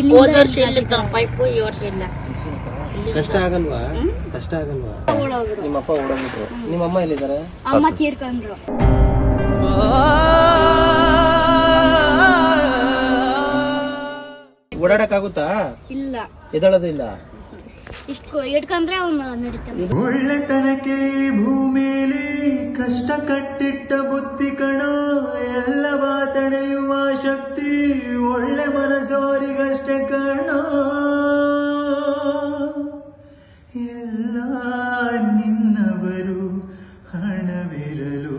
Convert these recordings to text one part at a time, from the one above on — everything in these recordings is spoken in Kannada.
ಹೋದ ವರ್ಷ ಇಲ್ಲಿತ್ತ ಪೈಪು ಈ ವರ್ಷ ಇಲ್ಲ ಕಷ್ಟ ಆಗಲ್ವಾ ಕಷ್ಟ ಆಗಲ್ವಾ ಓಡೋದ್ರು ನಿಮ್ಮಪ್ಪ ಓಡೋಗ್ಬಿಟ್ರು ನಿಮ್ಮಮ್ಮ ಎಲ್ಲಿದ್ದಾರೆ ಅಮ್ಮ ತೀರ್ಕೊಂಡ್ರು ಓಡಾಡಕ್ಕಾಗುತ್ತಾ ಇಲ್ಲ ಎದಳೋದು ಇಲ್ಲ ಇಷ್ಟು ಇಟ್ಕೊಂಡ್ರೆ ಅವ್ನು ನಡೀತಾನೆ ಒಳ್ಳೆತನಕ್ಕೆ ಈ ಭೂಮಿಲಿ ಕಷ್ಟ ಕಟ್ಟಿಟ್ಟ ಬುದ್ಧಿ ಕಣ ಎಲ್ಲವ ತಡೆಯುವ ಶಕ್ತಿ ಒಳ್ಳೆ ಮನಸ್ಸೋರಿಗಷ್ಟೇ ಕಣ ಎಲ್ಲ ನಿನ್ನವರು ಹಣವಿರಲು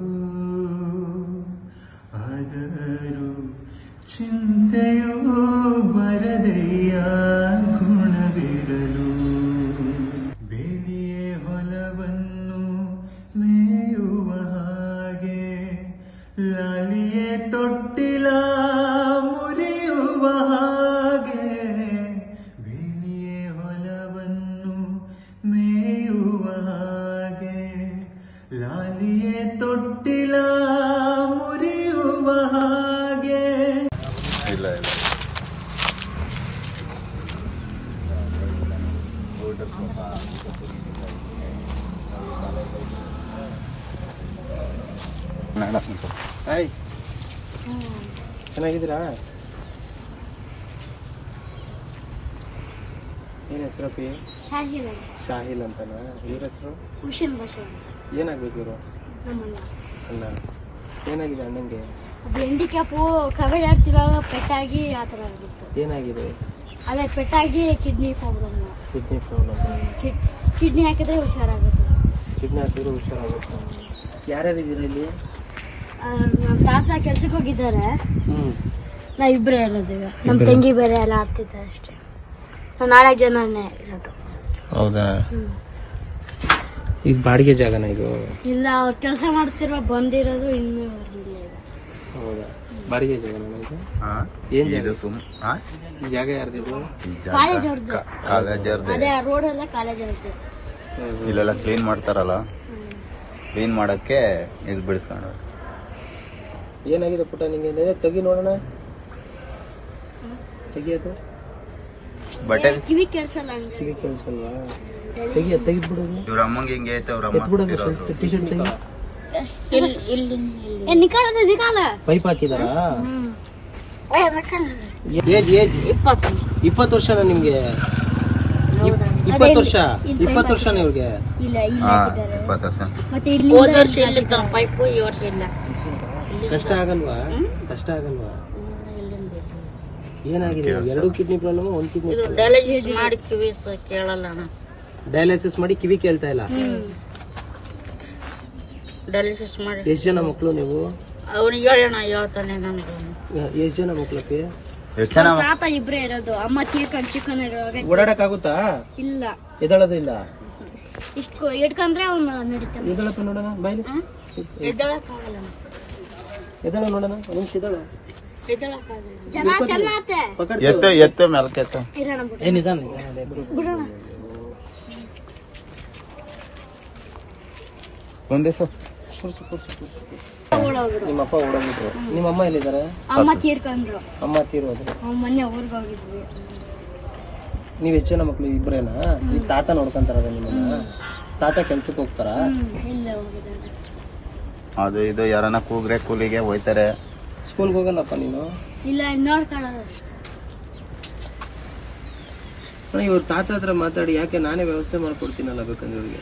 ಆದರೂ ಚಿಂತೆಯೂ ಬರದೆಯ ಗುಣವಿರಲು ಬೇಲಿಯೇ ಹೊಲವನ್ನು ಮೇಯುವ ಹಾಗೆ ಲಾಲಿಯೇ ತೊಟ್ಟಿಲ ಮುರಿಯುವ ಹಾಗೆ ಬೇಲಿಯೇ ಹೊಲವನ್ನು ಮೇಯುವ ಹಾಗೆ ಲಾಲಿಯೇ ತೊಟ್ಟಿಲ ಮುರಿಯುವ ಹಾಗೆ ಇಲ್ಲ ಇಲ್ಲ ಹಾಯ್ ಚೆನ್ನಾಗಿದ್ದೀರಾ ಏನ್ ಹೆಸರಪ್ಪಿ ಶಾಹಿಲ್ ಅಂತ ಶಾಹಿಲ್ ಅಂತನಾ ಇವ್ರ ಹೆಸರು ಹುಷನ್ ಭಾಷೆ ಅಂತ ಏನಾಗ್ಬೇಕು ಇವರು ನಮ್ಮಣ್ಣ ಅಣ್ಣ ಏನಾಗಿದೆ ಅಣ್ಣಂಗೆ ಅದು ಹ್ಯಾಂಡಿಕ್ಯಾಪು ಕಬಡ್ಡಿ ಆಡ್ತಿರುವಾಗ ಪೆಟ್ಟಾಗಿ ಆ ಥರ ಆಗಿತ್ತು ಏನಾಗಿದೆ ಅದೇ ಪೆಟ್ಟಾಗಿ kidney problem kidney problem kidney ಹಾಕಿದ್ರೆ ಹುಷಾರಾಗುತ್ತೆ ಕಿಡ್ನಿ ಹಾಕಿದ್ರೆ ಹುಷಾರಾಗುತ್ತೆ ಯಾರ್ಯಾರು ಇದ್ದೀರಾ ಇಲ್ಲಿ ಆ, ನಮ್ಮ ತಾತ ಕೆಲ್ಸಕ್ಕೆ ಹೋಗಿದ್ದಾರೆ ಹ್ಮ್ ನಾವ್ ಇಬ್ಬರೇ ಇರೋದು ಈಗ ನಮ್ಮ ತಂಗಿ ಬೇರೆ ಎಲ್ಲ ಆಡ್ತಿದ್ದಾರೆ ಅಷ್ಟೇ ನಾವು ನಾಲ್ಕು ಜನನೇ ಇರೋದು ಹೌದಾ ಹ್ಮ್. ಇದು ಬಾಡಿಗೆ ಜಾಗನ ಇದು ಇಲ್ಲ ಅವ್ರು ಕೆಲಸ ಮಾಡ್ತಿರುವ ಬಂದಿರೋದು ಇನ್ನೂ ಬರಲಿಲ್ಲ ಈಗ ಹೌದಾ ಬಾಡಿಗೆ ಜಾಗನ ಇದು ಹಾ? ಏನ್ ಜಾಗ? ಇದು ಸುಮ್ ಹಾ? ಈ ಜಾಗ ಯಾರ್ದಿದು ಈ ಜಾಗ ಕಾಲೇಜ್ ಅವ್ರದ್ದು ಕಾ- ಕಾಲೇಜ್ ಅವ್ರ್ದೇ. ಅದೇ ರೋಡ್ ಎಲ್ಲ ಕಾಲೇಜ್ ಅವ್ರದ್ದು ಇಲ್ಲೆಲ್ಲ ಕ್ಲೀನ್ ಮಾಡ್ತಾರಲ್ಲ ಕ್ಲೀನ್ ಮಾಡಕ್ಕೆ ಇದು ಬಿಡಿಸ್ಕೊಂಡು ಏನಾಗಿದೆ ಪುಟ್ಟ ನಿಂಗೆ ಏ, ತೆಗಿ ನೋಡೋಣ ತೆಗಿಯೋದು ಬಟ್ಟೆ ಕಿವಿ ಕೇಳಿಸಲ್ಲ ಹಂಗೆ ಕಿವಿ ಕೇಳಿಸಲ್ವಾ ತೆಗಿ ತೆಗಿದ್ಬಿಡೋದು ಇವ್ರ ಅಮ್ಮಂಗೆ ಹಿಂಗೆ ಐತೆ ಅವ್ರ ಅಮ್ಮ ಎತ್ಬಿಡೋದು ಇರೋದು. ಶರ್ಟ್ ಟಿ ಶರ್ಟ್ ತೆಗಿ ಇಲ್ಲಿ ಇಲ್ಲಿ ಇಲ್ಲಿ ಏ ನಿಕಾಲ ನಿಕಾಲ ಪೈಪ್ ಹಾಕಿದಾರಾ ಏಜ್ ಏಜ್ ಇಪ್ಪತ್ತು ಇಪ್ಪತ್ತು ವರ್ಷನ ನಿಮ್ಗೆ ಹೌದಾ ಇಪ್ಪತ್ತು ವರ್ಷ ಇಲ್ಲಿ ಇಪ್ಪತ್ತು ವರ್ಷನ ಇವ್ರಿಗೆ ಇಲ್ಲ ಇಲ್ಲಿ ಹಾ ಹಾಕಿದ್ದಾರೆ ಇಪ್ಪತ್ತು ವರ್ಷ ಮತ್ತೆ ಇಲ್ಲಿ ಹೋದ ವರ್ಷ ಇಲ್ಲಿತ್ತ ಪೈಪು ಈ ವರ್ಷ ಇಲ್ಲ ಕಷ್ಟ ಆಗಲ್ವಾ ಕಷ್ಟ ಆಗಲ್ವಾ ಇಲ್ಲಿಂದ ಏನಾಗಿದೆ ಎರಡು ಕಿಡ್ನಿ ಪ್ರಾಬ್ಲಮ್ ಒಂದ್ ಕಿಡ್ನಿ ಇದು ಡಯಾಲಿಸಿಸ್ ಮಾಡಿ ಕಿವಿ ಸ- ಕೇಳಲ್ಲ ಅಣ್ಣ ಡಯಾಲಿಸಿಸ್ ಮಾಡಿ ಕಿವಿ ಕೇಳ್ತಾ ಇಲ್ಲ ಡಯಾಲಿಸಿಸ್ ಮಾಡಿ ಎಷ್ಟ್ ಜನ ಮಕ್ಳು ನೀವು ಅವನಿಗೆ ಹೇಳೋಣ ಹೇಳ್ತಾನೆ ನನಗೆ ಎಷ್ಟ್ ಜನ ಮಕ್ಳಪ್ಪಿ ಎಷ್ಟು ಜನ ತಾತ ಇಬ್ರೇ ಇರೋದು ಅಮ್ಮ ತೀರ್ಕೊಂಡು ಚಿಕ್ಕನ್ ಇರುವಾಗ ಓಡಾಡಕ್ ಆಗುತ್ತಾ ಇಲ್ಲ ಎದಳೋದು ಇಲ್ಲ ಇಷ್ಟು ಇಟ್ಕೊಂಡ್ರೆ ಅವ್ನು ನಡೀತಾನೆ ಎದಳಪ್ಪ ನೋಡೋಣ ಬಾಯ್ಲಿ ಎದ್ದಳಕ್ಕಾಗಲ್ಲ ಎದಳ ನೋಡೋಣ ಒಂದ್ ನಿಮಿಷ ಎದಳು ಎದ್ದಳಕ್ಕಾಗಲ್ಲ ಜನ ಚೆನ್ನಾತೆ ಪಕಡ್ ಎತ್ತು ಎತ್ತು ಮೆಲ್ಕೆ ಎತ್ತು ಇರೋಣ ಬಿಡು ಏನಿದಾನ ಬಿಡೋಣ ಒಂದ್ ದಿವಸ ಓಡೋದ್ರು ನಿಮ್ಮಪ್ಪ ಓಡೋಗ್ಬಿಟ್ರು ನಿಮ್ಮಮ್ಮ ಎಲ್ಲಿದ್ದಾರೆ ಅಮ್ಮ ತೀರ್ಕೊಂಡ್ರು ಅಮ್ಮ ತೀರೋದ್ರು ಅವ್ನು ಮೊನ್ನೆ ಊರಿಗೆ ಹೋಗಿದ್ವಿ ನೀವ್ ಎಷ್ಟು ಜನ ಮಕ್ಳು ಇಬ್ರೇನಾ ಈ ತಾತ ನೋಡ್ಕೊಂತಾರದ ನಿಮ್ಮನ್ನ ತಾತ ಕೆಲ್ಸಕ್ಕೆ ಹೋಗ್ತಾರ ಹ್ಮ್ ಇಲ್ಲೇ ಹೋಗಿದ್ದಾರೆ ಅದು ಇದು ಯಾರನ್ನ ಕೂಗ್ರೆ ಕೂಲಿಗೆ ಹೋಯ್ತಾರೆ ಸ್ಕೂಲ್ಗೆ ಹೋಗಲ್ಲಪ್ಪ ನೀನು ಇಲ್ಲ ನೋಡ್ಕೊಳ್ಳೋದು ಅಷ್ಟೇ ಅಣ್ಣ ಇವ್ರ ತಾತ ಹತ್ರ ಮಾತಾಡಿ ಯಾಕೆ ನಾನೇ ವ್ಯವಸ್ಥೆ ಮಾಡ್ಕೊಡ್ತೀನಲ್ಲ ಬೇಕಂದ್ರೆ ಇವ್ರಿಗೆ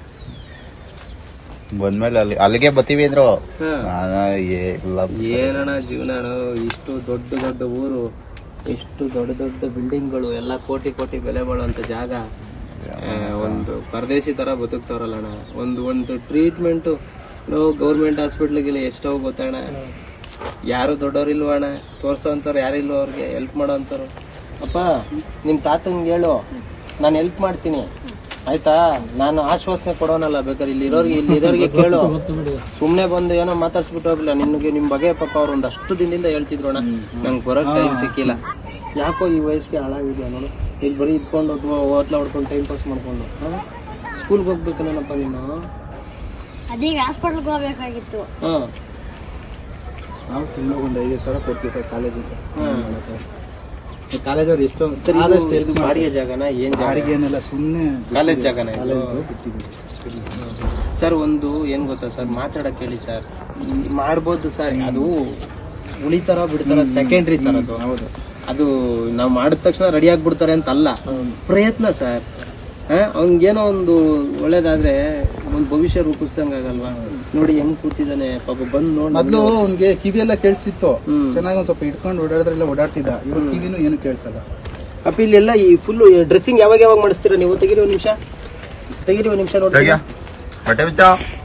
ಬಂದ್ಮೇಲೆ ಅಲ್ಲಿ ಅಲ್ಲಿಗೆ ಬತ್ತೀವಿ ಅಂದ್ರು ಹಾ ನಾನು ಏ- ಇಲ್ಲ ಏನಣ್ಣ ಜೀವನ ಅಣ್ಣ ಇಷ್ಟು ದೊಡ್ಡ ದೊಡ್ಡ ಊರು ಇಷ್ಟು ದೊಡ್ಡ ದೊಡ್ಡ ಬಿಲ್ಡಿಂಗ್ಗಳು ಎಲ್ಲ ಕೋಟಿ ಕೋಟಿ ಬೆಲೆ ಬಾಳುವಂತ ಜಾಗ ಆ, ಒಂದು ಪರದೇಶಿ ತರ ಬದುಕ್ತಾವ್ರಲ್ಲ ಅಣ್ಣ ಒಂದು ಒಂದು ಟ್ರೀಟ್ಮೆಂಟ್ ನಾವು ಗೌರ್ಮೆಂಟ್ ಹಾಸ್ಪಿಟ್ಲಿಗೆಲ್ಲ ಎಷ್ಟೋ ಗೊತ್ತಣ್ಣ ಯಾರು ದೊಡ್ಡವ್ರಿಲ್ವ ಅಣ್ಣ ತೋರ್ಸೋ ಅಂತಾರ ಯಾರಿಲ್ವ ಅವ್ರಿಗೆ ಹೆಲ್ಪ್ ಮಾಡೋ ಅಂತಾರು ಅಪ್ಪ ನಿಮ್ ತಾತಂಗೆ ಹೇಳು ನಾನು ಹೆಲ್ಪ್ ಮಾಡ್ತೀನಿ ಆಯ್ತಾ ನಾನು ಆಶ್ವಾಸನೆ ಕೊಡೋನಲ್ಲ ಬೇಕಾದ್ರೆ ಇಲ್ಲಿ ಇರೋರ್ಗೆ ಇಲ್ಲಿ ಇರೋರ್ಗೆ ಕೇಳು ಸುಮ್ನೆ ಬಂದು ಏನೋ ಮಾತಾಡ್ಸ್ಬಿಟ್ಟು ಹೋಗ್ಲಿಲ್ಲ ನಿನ್ಗೆ ನಿಮ್ ಬಗ್ಗೆ ಪಾಪ ಅವ್ರು ಒಂದಷ್ಟು ದಿನದಿಂದ ಹೇಳ್ತಿದ್ರು ಅಣ್ಣ ನಂಗೆ ಬರೋಕ್ ಟೈಮ್ ಸಿಕ್ಕಿಲ್ಲ ಯಾಕೋ ಈ ವಯಸ್ಸಿಗೆ ಹಾಳಾಗಿದ್ಯಾ ನೋಡು ಇಲ್ಲಿ ಬರೀ ಇದ್ಕೊಂಡು ಅಥವಾ ಓದ್ಲ ಹೊಡ್ಕೊಂಡು ಟೈಮ್ ಪಾಸ್ ಮಾಡ್ಕೊಂಡು ಸ್ಕೂಲ್ಗೆ ಹೋಗ್ಬೇಕೇನಪ್ಪ ನೀನು ಅದೀಗ ಹಾಸ್ಪಿಟ್ಲ್ಗೆ ಹೋಗ್ಬೇಕಾಗಿತ್ತು ಹಾ ನಾವು ತಿಂಗಳು ಒಂದು ಐದು ಸಾವಿರ ಕೊಡ್ತೀವಿ ಸರ್ ಕಾಲೇಜಿಗೆ ಕಾಲೇಜವ್ರು ಎಷ್ಟೋ ಸರ್ ಇದು- ಆದಷ್ಟು ಇದು ಬಾಡಿಗೆ ಜಾಗನ ಏನ್ ಜಾಗ ಬಾಡಿಗೆ ಏನೆಲ್ಲ ಸುಮ್ಮನೆ ಕಾಲೇಜ್ ಜಾಗನ ಇದು? ಕಾಲೇಜ್ ಬಿಟ್ಟಿದ್ದೀವಿ ಸರ್ ಒಂದು ಏನ್ ಗೊತ್ತಾ ಸರ್ ಮಾತಾಡಕ್ ಹೇಳಿ ಸರ್ ಈ ಮಾಡ್ಬೋದು ಸರ್ ಅದು ಉಳಿತಾರ ಬಿಡ್ತಾರ ಸೆಕೆಂಡ್ರಿ ಸರ್ ಅದು ಹೌದು ಅದು ನಾವು ಮಾಡಿದ ತಕ್ಷಣ ರೆಡಿ ಆಗ್ಬಿಡ್ತಾರೆ ಅಂತ ಅಲ್ಲ ಪ್ರಯತ್ನ ಸರ್ ಅವ್ನಿಗೇನೋ ಒಂದು ಒಳ್ಳೇದಾದ್ರೆ ಒಂದು ಭವಿಷ್ಯ ರೂಪಿಸ್ದಂಗ ಆಗಲ್ವಾ ನೋಡಿ ಹೆಂಗ್ ಕೂತಿದ್ದಾನೆ ಪಾಪ ಬಂದ್ ನೋಡಿ ಮೊದ್ಲು ಅವ್ನಿಗೆ ಕಿವಿ ಎಲ್ಲ ಕೇಳಿಸಿತ್ತು ಹ್ಮ್. ಚೆನ್ನಾಗಿ ಒಂದ್ ಸ್ವಲ್ಪ ಇಟ್ಕೊಂಡು ಓಡಾಡಿದ್ರೆಲ್ಲ ಓಡಾಡ್ತಿದ್ದ ಇವಾಗ ಕಿವಿನೂ ಏನು ಕೇಳಿಸಲ್ಲ ಅಪ್ಪ ಇಲ್ಲೆಲ್ಲ ಈ ಫುಲ್ ಡ್ರೆಸ್ಸಿಂಗ್ ಯಾವಾಗ ಯಾವಾಗ ಮಾಡಿಸ್ತೀರಾ ನೀವು ತೆಗಿರಿ ಒಂದ್ ನಿಮಿಷ ತೆಗಿರಿ ಒಂದ್ ನಿಮಿಷ ನೋಡಿ ಬಟ್ಟೆ ಬಿಚ್ಚ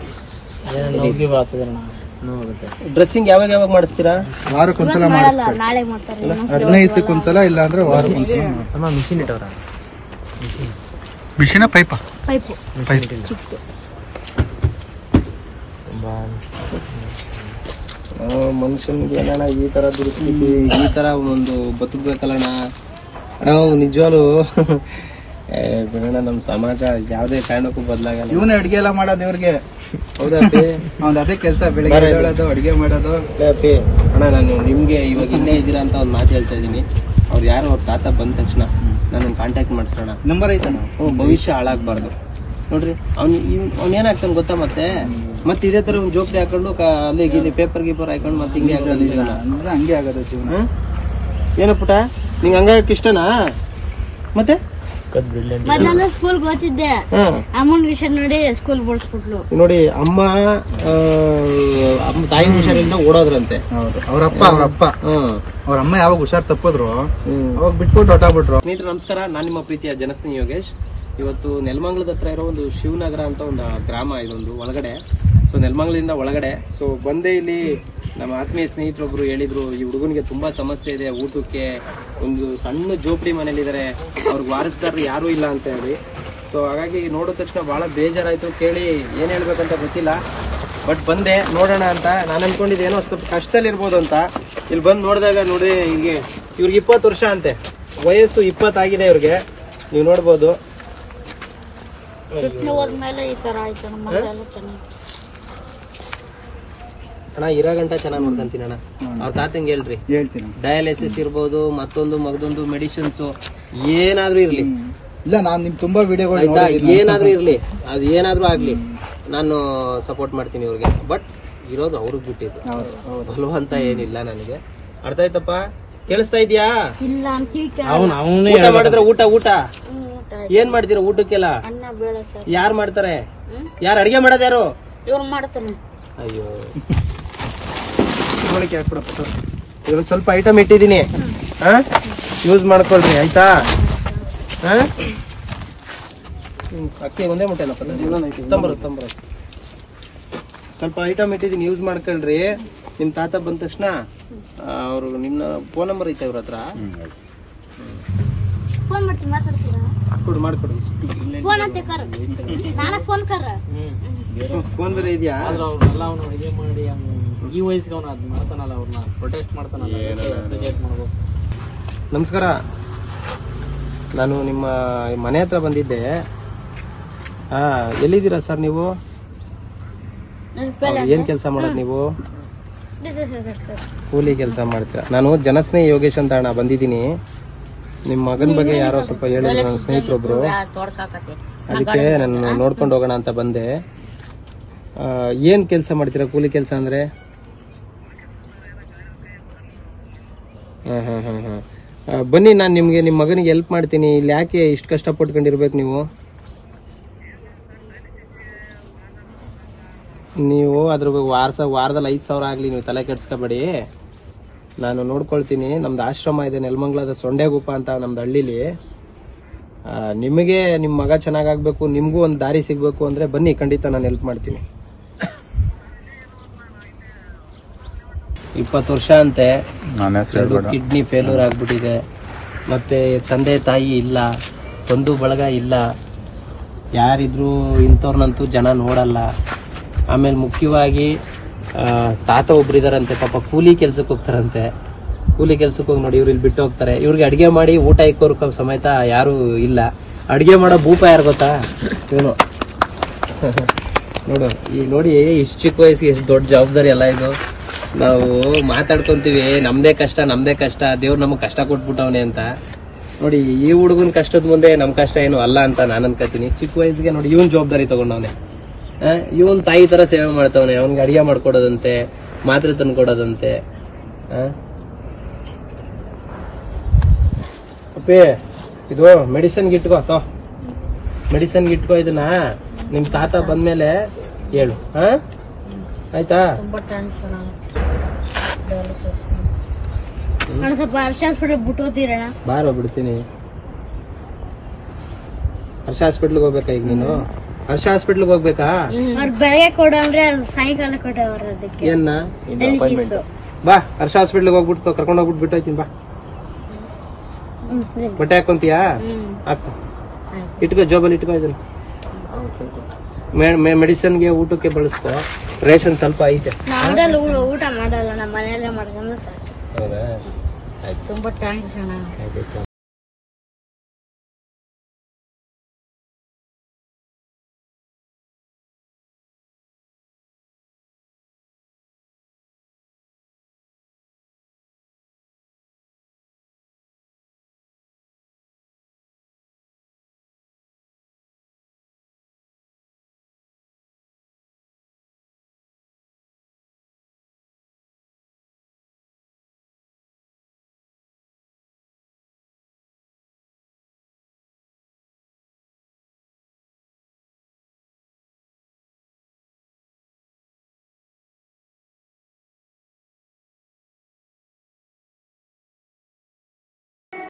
ಡ್ರೆಸ್ಸಿಂಗ್ ಯಾವಾಗ ಯಾವಾಗ ಮಾಡಿಸ್ತೀರಾ ವಾರಕ್ಕೊಂದ್ಸಲ ಮಾಡಲ್ಲ ಮಾಡಿಸ್ತಾರೆ ನಾಳೆ ಮಾಡ್ತಾರೆ ಹದಿನೈದು ದಿವಸಕ್ಕೊಂದ್ಸಲ ಇಲ್ಲ ಅಂದ್ರೆ ವಾರಕ್ಕೊಂದ್ಸಲ ಮಿಷಿನ ಪೈಪ ಪೈಪು ಮನುಷ್ಯನಿಗೆ ಏನಣ್ಣ ಈ ತರ ದುರ್ಸ್ಥಿತಿ ಈ ತರ ಒಂದು ಬದುಕ್ಬೇಕಲ್ಲಣ್ಣ ನಾವು ನಿಜವಾಗ್ಲು ಏ, ಬಿಡೋಣ ನಮ್ ಸಮಾಜ ಯಾವ್ದೇ ಕಾರಣಕ್ಕೂ ಬದಲಾಗಲ್ಲ ಇವನೇ ಅಡಿಗೆ ಎಲ್ಲ ಮಾಡೋದು ಇವ್ರಿಗೆ ಹೌದಾ ಅಪ್ಪಿ? ಅವ್ನ್ ಅದೇ ಕೆಲಸ ಬೆಳಿಗ್ಗೆ ಎದ್ದೇಳೋದು ಅಡಿಗೆ ಮಾಡೋದು ಏ ಅಪ್ಪಿ, ಅಣ್ಣ ನಾನು ನಿಮ್ಗೆ ಇವಾಗ ಇಲ್ಲೇ ಇದ್ದೀರಾ ಅಂತ ಒಂದು ಮಾತು ಹೇಳ್ತಾ ಇದ್ದೀನಿ ಅವ್ರು ಯಾರು ಅವ್ರ ತಾತ ಬಂದ ತಕ್ಷಣ ನನ್ನ ಕಾಂಟ್ಯಾಕ್ಟ್ ಮಾಡಿಸೋಣ ನಂಬರ್ ಐತಣ್ಣ ಹ್ಞೂ ಭವಿಷ್ಯ ಹಾಳಾಗ್ಬಾರ್ದು ನೋಡ್ರಿ ಅವ್ನು ಅವ್ನು ಏನಾಗ್ತಾನೆ ಗೊತ್ತಾ ಮತ್ತೆ ಮತ್ತೆ ಇದೇ ತರ ಒಂದು ಜೋಕ್ರಿ ಹಾಕೊಂಡು ಕ- ಅಲ್ಲಿ ಗಿಲ್ಲಿ ಪೇಪರ್ ಗೀಪರ್ ಹಾಕೊಂಡು ಮತ್ತೆ ಹಿಂಗೆ ಆಗೋದು ಜೀವನ. ನಿಜ ಹಂಗೆ ಆಗೋದು ಜೀವನ ಹ್ಮ್? ಏನು ಪುಟ ನಿಂಗೆ ಹಂಗಾಗಕ್ಕೆ ಇಷ್ಟನಾ ಮತ್ತೆ ಮೊದಲೆಲ್ಲ ಸ್ಕೂಲ್ಗೆ ಓದ್ತಿದ್ದೆ ಹ್ಮ್ ಅಮ್ಮನ ವಿಷಯ ನೋಡಿ ಸ್ಕೂಲ್ ಬಿಡಿಸ್ಬಿಟ್ಲು ನೋಡಿ ಅಮ್ಮ ಆ, ಅಮ್ಮ ತಾಯಿ ಹುಷಾರಿಂದ ಓಡೋದ್ರಂತೆ ಹೌದು ಅವ್ರಪ್ಪ ಅವ್ರಪ್ಪ ಹ್ಮ್ ಅವ್ರ ಅಮ್ಮ ಯಾವಾಗ ಹುಷಾರ್ ತಪ್ಪಿದ್ರು ಹ್ಮ್. ಅವಾಗ ಬಿಟ್ಬಿಟ್ಟು ಹೊಟ್ಟಾಗ್ಬಿಟ್ರು ಸ್ನೇಹಿತರೆ ನಮಸ್ಕಾರ ನಾನು ನಿಮ್ಮ ಪ್ರೀತಿಯ ಜನಸ್ನೇಹಿ ಯೋಗೇಶ್ ಇವತ್ತು ನೆಲಮಂಗಲದ ಹತ್ರ ಇರೋ ಒಂದು ಶಿವನಗರ ಅಂತ ಒಂದು ಗ್ರಾಮ ಇದೊಂದು ಒಳಗಡೆ ಸೊ ನೆಲಮಂಗಲದಿಂದ ಒಳಗಡೆ ಸೊ ಬಂದೇ ಇಲ್ಲಿ ನಮ್ಮ ಆತ್ಮೀಯ ಸ್ನೇಹಿತರೊಬ್ರು ಹೇಳಿದ್ರು ಈ ಹುಡುಗನಿಗೆ ತುಂಬಾ ಸಮಸ್ಯೆ ಇದೆ ಊಟಕ್ಕೆ ಒಂದು ಸಣ್ಣ ಜೋಪಡಿ ಮನೇಲಿದ್ದಾರೆ ಅವ್ರಿಗೆ ವಾರಸ್ದಾರರು ಯಾರೂ ಇಲ್ಲ ಅಂತ ಹೇಳಿ ಸೊ ಹಾಗಾಗಿ ನೋಡಿದ ತಕ್ಷಣ ಬಹಳ ಬೇಜಾರಾಯ್ತು ಕೇಳಿ ಏನ್ ಹೇಳ್ಬೇಕಂತ ಗೊತ್ತಿಲ್ಲ ಬಟ್ ಬಂದೆ ನೋಡೋಣ ಅಂತ ನಾನು ಅನ್ಕೊಂಡಿದ್ದೆ ಏನೋ ಸ್ವಲ್ಪ ಕಷ್ಟದಲ್ಲಿ ಇರ್ಬೋದು ಅಂತ ಇಲ್ಲಿ ಬಂದು ನೋಡಿದಾಗ ನೋಡಿ ಹೀಗೆ ಇವ್ರಿಗೆ ಇಪ್ಪತ್ತು ವರ್ಷ ಅಂತೆ ವಯಸ್ಸು ಇಪ್ಪತ್ತಾಗಿದೆ ಇವ್ರಿಗೆ ನೀವು ನೋಡ್ಬೋದು ಕಿಡ್ನಿ ಹೋದ್ಮೇಲೆ ಈ ತರ ಆಯ್ತು ನಮ್ಮ ಮಗಳೆಲ್ಲ ಚೆನ್ನಾಗಿ ಅಣ್ಣ ಇರೋ ಗಂಟ ಚೆನ್ನಾಗಿ ನೋಡ್ಕೊಂತೀನಿ ಅಣ್ಣ ಅವ್ರ ತಾತಂಗೆ ಹೇಳ್ರಿ ಹೇಳ್ತೀನಿ ಡಯಾಲಿಸಿಸ್ ಇರ್ಬೋದು ಮತ್ತೊಂದು ಮಗದೊಂದು ಮೆಡಿಸಿನ್ಸ್ ಏನಾದ್ರೂ ಇರ್ಲಿ ಇಲ್ಲ ನಾನ್ ನಿಮ್ ತುಂಬಾ ವಿಡಿಯೋಗಳು ಆಯ್ತಾ ಏನಾದ್ರೂ ಇರ್ಲಿ ಅದು ಏನಾದ್ರೂ ಆಗ್ಲಿ ನಾನು ಸಪೋರ್ಟ್ ಮಾಡ್ತೀನಿ ಇವ್ರಿಗೆ ಬಟ್ ಇರೋದು ಅವ್ರಿಗೆ ಬಿಟ್ಟಿದ್ದು ಬಲವಂತ ಏನಿಲ್ಲ ನನಗೆ ಅರ್ಥ ಆಯ್ತಪ್ಪ ಕೇಳಿಸ್ತಾ ಇದೆಯಾ ಇಲ್ಲ ಅಂತ ಊಟ ಮಾಡಿದ್ರೆ ಊಟ ಊಟ ಹ್ಮ್, ಊಟ ಆಯ್ತು. ಏನ್ ಮಾಡ್ತೀರಾ ಊಟಕ್ಕೆಲ್ಲ ಅನ್ನ ಬೇಳೆ ಸರ್ ಯಾರು ಮಾಡ್ತಾರೆ ಯಾರು ಅಡಿಗೆ ಮಾಡೋದು ಯಾರು ಇವ್ರು ಮಾಡ್ತಾನೆ ಅಯ್ಯೋ ತಿಳುವಳಿಕೆ ಹಾಕ್ಬಿಡಪ್ಪ ಸರ್ ಇವಾಗ ಸ್ವಲ್ಪ ಐಟಮ್ ಇಟ್ಟಿದ್ದೀನಿ ಯೂಸ್ ಮಾಡ್ಕೊಳ್ರಿ ಆಯ್ತಾ ಹಾ? ಹ್ಮ್, ಅಕ್ಕಿ ಒಂದೇ ಮುಟ್ಟೆನಪ್ಪ ತಂಬರು ತಂಬರು ಸ್ವಲ್ಪ ಐಟಮ್ ಇಟ್ಟಿದ್ದೀನಿ ಯೂಸ್ ಮಾಡ್ಕೊಳ್ರಿ ನಿಮ್ ತಾತ ಬಂದ ತಕ್ಷಣ ಅವರು ನಿಮ್ಮ ಫೋನ್ ನಂಬರ್ ಐತೆ ಇವ್ರ ಹತ್ರ ಫೋನ್ ಮಾಡ್ತೀನಿ ಮಾತಾಡ್ತೀರಾ ಕೊಡು ಮಾಡ್ಕೊಡಿ ಫೋನ್ ಅಂತ ಕರ್ ನಾನೇ ಫೋನ್ ಕರ್ ಫೋನ್ ಬೇರೆ ಇದೆಯಾ ಅವ್ರನ್ನೆಲ್ಲ ಅವನು ಅಡಿಗೆ ಮಾಡಿ ಅವ್ನು ಈ ವಯಸ್ಸಿಗೆ ಅವನು ಅದ್ ಮಾಡ್ತಾನಲ್ಲ ಅವ್ರನ್ನ ಪ್ರೊಟೆಸ್ಟ್ ಮಾಡ್ತಾನಲ್ಲ ರಿಜೆಕ್ಟ್ ಮಾಡ್ಬೇಕು ನಮಸ್ಕಾರ ನಾನು ನಿಮ್ಮ ಮನೆ ಹತ್ರ ಬಂದಿದ್ದೆ ಹಾ ಎಲ್ಲಿದ್ದೀರಾ ಸರ್ ನೀವು ಹೌದು, ಏನ್ ಕೆಲಸ ಮಾಡೋದು ನೀವು ಕೂಲಿ ಕೆಲಸ ಮಾಡ್ತೀರಾ ನಾನು ಜನಸ್ನೇಹಿ ಯೋಗೇಶ್ ಅಂತ ಅಣ್ಣ ಬಂದಿದ್ದೀನಿ ನಿಮ್ಮ ಮಗನ ಬಗ್ಗೆ ಯಾರೋ ಸ್ವಲ್ಪ ಹೇಳಿದ್ರು ನನ್ನ ಸ್ನೇಹಿತರೊಬ್ರು ತೋಡ್ಕಾಕತಿ ಅದಕ್ಕೆ ನಾನು ನೋಡ್ಕೊಂಡು ಹೋಗೋಣ ಅಂತ ಬಂದೆ ಆ, ಏನ್ ಕೆಲಸ ಮಾಡ್ತೀರಾ ಕೂಲಿ ಕೆಲಸ ಅಂದ್ರೆ ಹ್ಮ್ ಹ್ಮ್ ಹ್ಮ್ ಹ್ಮ್ ಆ, ಬನ್ನಿ ನಾನು ನಿಮ್ಗೆ ನಿಮ್ಮ ಮಗನಿಗೆ ಹೆಲ್ಪ್ ಮಾಡ್ತೀನಿ ಇಲ್ಲಿ ಯಾಕೆ ಇಷ್ಟು ಕಷ್ಟಪಟ್ಕೊಂಡಿರ್ಬೇಕು ನೀವು ನೀವು ಅದ್ರ ಬಗ್ಗೆ ವಾರ ವಾರದಲ್ಲಿ ಐದು ಸಾವಿರ ಆಗಲಿ ನೀವು ತಲೆ ಕೆಡ್ಸ್ಕೊಬೇಡಿ ನಾನು ನೋಡ್ಕೊಳ್ತೀನಿ ನಮ್ದು ಆಶ್ರಮ ಇದೆ ನೆಲಮಂಗ್ಲದ ಸೊಂಡೆಗುಪ್ಪ ಅಂತ ನಮ್ದು ಹಳ್ಳಿಲಿ ಆ, ನಿಮಗೆ ನಿಮ್ಮ ಮಗ ಚೆನ್ನಾಗಾಗ್ಬೇಕು ನಿಮಗೂ ಒಂದು ದಾರಿ ಸಿಗ್ಬೇಕು ಅಂದ್ರೆ ಬನ್ನಿ ಖಂಡಿತ ನಾನು ಹೆಲ್ಪ್ ಮಾಡ್ತೀನಿ ಇಪ್ಪತ್ತು ವರ್ಷ ಅಂತೆ ನನ್ನ ಹೆಸರು ಎರಡು ಹೇಳ್ಬೇಡ ಕಿಡ್ನಿ ಫೇಲ್ಯೂರ್ ಆಗ್ಬಿಟ್ಟಿದೆ ಮತ್ತೆ ತಂದೆ ತಾಯಿ ಇಲ್ಲ ಬಂಧು ಬಳಗ ಇಲ್ಲ ಯಾರಿದ್ರು ಇಂಥವ್ರನ್ನಂತೂ ಜನ ನೋಡಲ್ಲ ಆಮೇಲೆ ಮುಖ್ಯವಾಗಿ ಆ, ತಾತ ಒಬ್ರಿದಾರಂತೆ ಪಾಪ ಕೂಲಿ ಕೆಲ್ಸಕ್ಕೆ ಹೋಗ್ತಾರಂತೆ ಕೂಲಿ ಕೆಲ್ಸಕ್ಕೆ ಹೋಗಿ ನೋಡಿ ಇವ್ರು ಇಲ್ಲಿ ಬಿಟ್ಟು ಹೋಗ್ತಾರೆ ಇವ್ರಿಗೆ ಅಡಿಗೆ ಮಾಡಿ ಊಟ ಇಕ್ಕೋರ್ಕ ಸಮೇತ ಯಾರು ಇಲ್ಲ ಅಡಿಗೆ ಮಾಡೋ ಭೂಪ ಯಾರು ಗೊತ್ತಾ ಇವನು ನೋಡು ಈ ನೋಡಿ ಇಷ್ಟು ಚಿಕ್ಕ ವಯಸ್ಸಿಗೆ ಎಷ್ಟು ದೊಡ್ಡ ಜವಾಬ್ದಾರಿ ಅಲ್ಲ ಇದು ನಾವು ಮಾತಾಡ್ಕೊಂತೀವಿ ನಮ್ದೇ ಕಷ್ಟ ನಮ್ದೇ ಕಷ್ಟ ದೇವ್ರು ನಮಗ್ ಕಷ್ಟ ಕೊಟ್ಬಿಟ್ಟವನೆ ಅಂತ ನೋಡಿ ಈ ಹುಡುಗನ್ ಕಷ್ಟದ ಮುಂದೆ ನಮ್ ಕಷ್ಟ ಏನು ಅಲ್ಲ ಅಂತ ನಾನು ಅನ್ಕೋತೀನಿ ಚಿಕ್ಕ ವಯಸ್ಸಿಗೆ ನೋಡಿ ಇವನ್ ಜವಾಬ್ದಾರಿ ತಗೊಂಡವನೆ ಇವನ್ ತಾಯಿ ತರ ಸೇವೆ ಮಾಡ್ತವನೆ ಅವನ್ಗೆ ಅಡಿಗೆ ಮಾಡ್ಕೊಡೋದಂತೆ ಮಾತ್ರೆ ತಂದು ಕೊಡೋದಂತೆ ಆ? ಅಪ್ಪಿ ಇದು ಮೆಡಿಸನ್ ಇಟ್ಕೋ ತೋ ಮೆಡಿಸನ್ ಇಟ್ಕೋ ಇದನ್ನ ನಿಮ್ ತಾತ ಬಂದ್ಮೇಲೆ ಹೇಳು ಹಾ ಆಯ್ತಾ ತುಂಬಾ ಟೆನ್ಷನ್ ನಾನು ಸ್ವಲ್ಪ ಹರ್ಷ ಹಾಸ್ಪಿಟಲ್ ಬಿಟ್ಟು ಹೋಗ್ತೀರಣ್ಣ ಬಾರೋ ಬಿಡ್ತೀನಿ ಹರ್ಷ ಹಾಸ್ಪಿಟ್ಲ್ಗೆ ಹೋಗ್ಬೇಕಾ ಈಗ ನೀನು ಹರ್ಷ ಹಾಸ್ಪಿಟ್ಲ್ಗೆ ಹೋಗ್ಬೇಕಾ ಅವ್ರು ಬೆಳಗ್ಗೆ ಕೊಡು ಅಂದ್ರೆ ಅದು ಸಾಯಂಕಾಲ ಕೊಟ್ಟವ್ರ ಅದಕ್ಕೆ ಏನ್ನ ಡಯಾಲಿಸಿಸ್ ಬಾ ಹರ್ಷ ಹಾಸ್ಪಿಟ್ಲ್ಗೆ ಹೋಗ್ಬಿಟ್ಟು ಕರ್ಕೊಂಡು ಹೋಗ್ಬಿಟ್ಟು ಬಿಟ್ಟೋಯ್ತೀನಿ ಬಾ ಬಟ್ಟೆ ಹಾಕೊಂತೀಯಾ ಹಾಕೋ ಇಟ್ಕೋ ಜೋಬಲ್ಲಿ ಇಟ್ಕೋ ಇದನ್ನ ಮೆಡಿಸನ್ಗೆ ಊಟಕ್ಕೆ ಬಳಸ್ಕೋ ರೇಷನ್ ಸ್ವಲ್ಪ ಐತೆ ನಾವ್ರಲ್ಲಿ ಊಟ ಮಾಡಲ್ಲ ನಮ್ಮ ಮನೆಯಲ್ಲೇ ಮಾಡ್ಕೊಂಡು ಸಾಕು ಹೌದಾ ತುಂಬಾ ಟ್ಯಾಂಕ್ಸ್ ಅಣ್ಣ ಆಯ್ತು